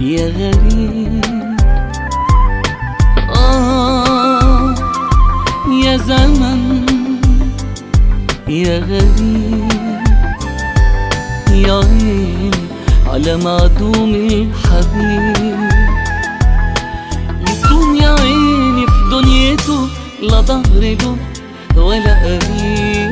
يا غريب آه يا زمن يا غريب يا عيني على معدوم الحبيب يكون يا عيني في دنيته لا ظهر له ولا قريب